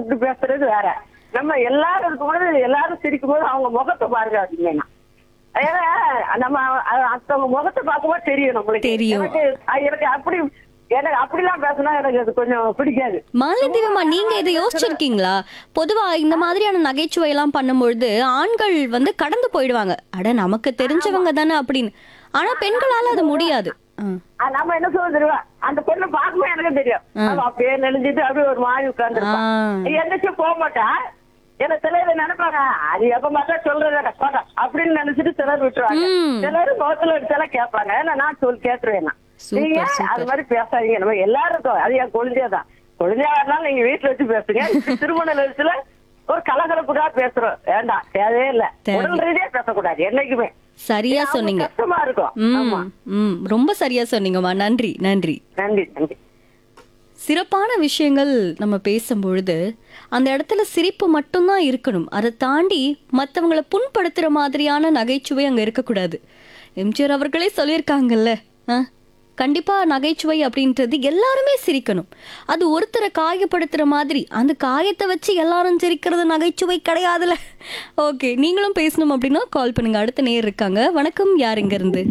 கூப்பிட்டு பேசுறது வேற நம்ம எல்லாரும் இருக்கும்போது எல்லாரும் சிரிக்கும் போது அவங்க முகத்தை பாருங்க அப்படின்னா ஏன்னா நம்ம அ- அடுத்தவங்க முகத்தை பார்க்கும்போது தெரியும் நம்மளுக்கு தெரியும். எனக்கு அ- எனக்கு அப்படி எனக்கு அப்படிலாம் பேசினா எனக்கு அது கொஞ்சம் பிடிக்காது மாலத்தீவம்மா நீங்க இதை யோசிச்சிருக்கீங்களா பொதுவா இந்த மாதிரியான நகைச்சுவை எல்லாம் பண்ணும்பொழுது ஆண்கள் வந்து கடந்து போயிடுவாங்க அட நமக்கு தெரிஞ்சவங்க தானே அப்படின்னு ஆனா பெண்களால அது முடியாது ஆ. ஆ, நம்ம என்ன சொல்ல தெரியுமா அந்த பொண்ணு பார்க்கும்போது எனக்கு தெரியும் அவ அப்படியே நெளிஞ்சிட்டு அப்படியே ஒரு மாதிரி உட்கார்ந்து ஆ. எந்திரிச்சு போக மாட்டா எனக்கு சிலர் நினைப்பாங்க அது எப்ப பார்த்தா சொல்றது போட்டா அப்படின்னு நினைச்சிட்டு சிலர் விட்டுருவாங்க ம். சிலர் முகத்துல அடிச்சாலும் கேட்பாங்க ஏன்னா நான் சொல் கேட்டுருவேன் நான். சூப்பர், நீங்க சூப்பர். அது மாதிரி பேசாதீங்க நம்ம எல்லாருக்கும் அது என் குழந்தையா தான் குழந்தையா இருந்தாலும் நீங்க வீட்டுல வச்சு பேசுங்க இப்படி திருமண நிலையத்துல ஒரு கலகலப்புக்காக பேசுறோம் வேண்டாம் தேவையே இல்ல தேவை. உடல் ரீதியா பேசக்கூடாது என்னைக்குமே சரியா அவங்க சொன்னீங்க கஷ்டமா இருக்கும் ஆமா ம் ம் ரொம்ப சரியா சொன்னீங்கம்மா நன்றி நன்றி நன்றி நன்றி சிறப்பான விஷயங்கள் நம்ம பேசும்பொழுது அந்த இடத்துல சிரிப்பு மட்டும்தான் இருக்கணும் அதை தாண்டி மற்றவங்களை புண்படுத்துற மாதிரியான நகைச்சுவை அங்க இருக்கக்கூடாது எம்ஜிஆர் அவர்களே சொல்லியிருக்காங்கல்ல ஆ? கண்டிப்பா நகைச்சுவை அப்படின்றது எல்லாருமே சிரிக்கணும் அது ஒருத்தரை காயப்படுத்துற மாதிரி அந்த காயத்தை வச்சு எல்லாரும் சிரிக்கிறது நகைச்சுவை கிடையாதுல ஓகே நீங்களும் பேசணும் அப்படின்னா கால் பண்ணுங்க அடுத்த நேர் இருக்காங்க வணக்கம் யார் இங்க இருந்து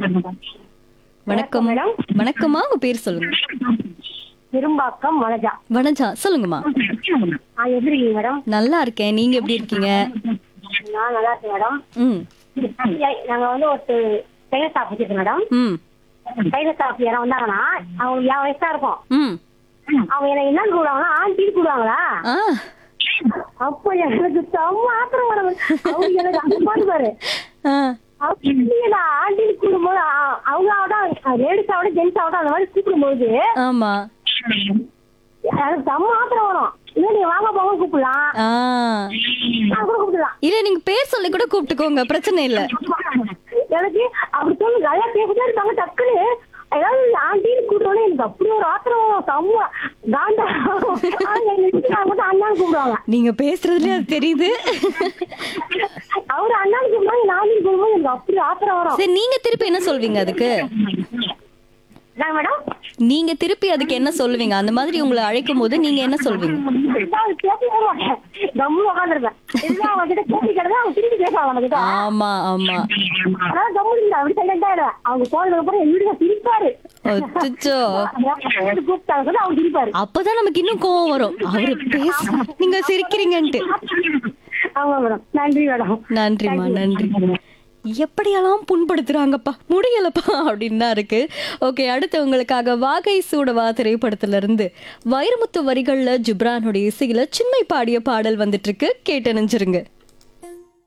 வணக்கம் வணக்கம்மா உங்க பேர் சொல்லுங்க திரும்பாக்கம் வனஜா வனஜா சொல்லுங்கம்மா ஆ எப்படி இருக்கீங்க மேடம் நல்லா இருக்கேன் நீங்க எப்படி இருக்கீங்க நான் நல்லா இருக்கேன் மேடம் ம் ஏய், நாங்க வந்து ஒரு டெய்லர் ஷாப் வச்சிருக்கோம் மேடம் ம் டெய்லர் ஷாப் யாரும் வந்தாங்கன்னா அவங்க என் வயசா இருக்கும் ம் அவங்க என்ன என்ன கூடுவாங்களா ஆண்டி கூடுவாங்களா ஆ அப்போ எனக்கு செம்ம ஆத்திரம் வரும் அவங்க எனக்கு அந்த மாதிரி பாரு ஆ அவங்க ஆண்டி கூடும்போது அ- அவங்க ஆகட்டும் லேடிஸ் ஆகட்டும் ஜென்ஸ் ஆகட்டும் அந்த மாதிரி கூப்பிடும்போது ஆமா எனக்கு செம்ம ஆத்திரம் வரும் இல்லை நீங்க வாங்க போங்க கூப்பிடலாம் ஆ நான் கூட கூப்பிடலாம் இல்ல நீங்க பேர் சொல்லி கூட கூப்பிட்டுக்கோங்க பிரச்சனை இல்ல எனக்கு அப்படி சொல்லு நல்லா பேசிட்டே இருக்காங்க டக்குன்னு ஏதாவது ஆண்டின்னு கூப்பிட்டோன்னே எனக்கு அப்படி ஒரு ஆத்திரம் செம்ம காண்டா ஆனா எங்க வீட்டுக்காரங்க மட்டும் அண்ணான்னு கூப்பிடுவாங்க நீங்க பேசுறதுல அது தெரியுது அவரு அண்ணான்னு கூப்பிடுவாங்க நான் கூப்பிடும்போது எனக்கு அப்படி ஆத்திரம் வரும் சரி நீங்க திருப்பி என்ன சொல்வீங்க அதுக்கு என்ன மேடம் நீங்க திருப்பி அதுக்கு என்ன சொல்லுவீங்க அந்த மாதிரி உங்களை அழைக்கும் போது நீங்க என்ன சொல்வீங்க நான் பேசவே மாட்டேன் கம்மு உட்காந்துருப்பேன் இதுதான் வந்துட்டு கேள்வி கிடந்தா அவங்க திருப்பி பேசுவாங்க நம்ம கிட்ட ஆமா ஆமா அதான் கம்மு இல்லை அப்படி சைலண்டா அவங்க போனதுக்கு அப்புறம் எங்க வீட்டுக்கு சிரிப்பாரு அச்சச்சோ கூப்பிட்டாங்க சொல்லி அவங்க சிரிப்பாரு அப்பதான் நமக்கு இன்னும் கோவம் வரும் அவரு பேச நீங்க சிரிக்கிறீங்கன்ட்டு ஆமா மேடம் நன்றி மேடம் நன்றிம்மா நன்றி எப்படியெல்லாம் புண்படுத்துறாங்கப்பா முடியலப்பா அப்படின்னு தான் இருக்கு ஓகே அடுத்து உங்களுக்காக வாகை சூடவா திரைப்படத்துல இருந்து வைரமுத்து வரிகள்ல ஜிப்ரானுடைய இசையில சின்மை பாடிய பாடல் வந்துட்டு இருக்கு கேட்டு நினைச்சிருங்க